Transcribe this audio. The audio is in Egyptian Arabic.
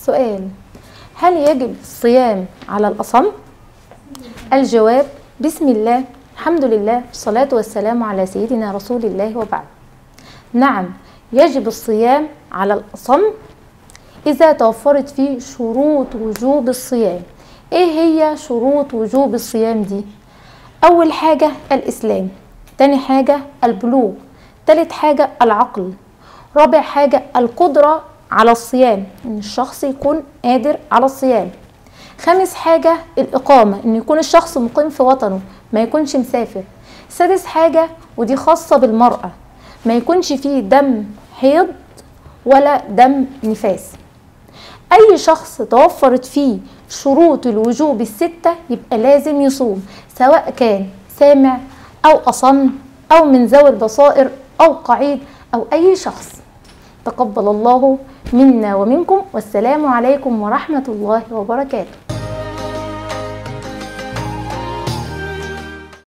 سؤال هل يجب الصيام على الأصم؟ الجواب بسم الله الحمد لله والصلاة والسلام على سيدنا رسول الله وبعد نعم يجب الصيام على الأصم إذا توفرت فيه شروط وجوب الصيام إيه هي شروط وجوب الصيام دي؟ أول حاجة الإسلام تاني حاجة البلوغ تالت حاجة العقل رابع حاجة القدرة على الصيام إن الشخص يكون قادر على الصيام خامس حاجة الإقامة إن يكون الشخص مقيم في وطنه ما يكونش مسافر سادس حاجة ودي خاصة بالمرأة ما يكونش فيه دم حيض ولا دم نفاس أي شخص توفرت فيه شروط الوجوب الستة يبقى لازم يصوم سواء كان سامع أو أصم أو من ذوي البصائر أو قعيد أو أي شخص تقبل الله منا ومنكم والسلام عليكم ورحمة الله وبركاته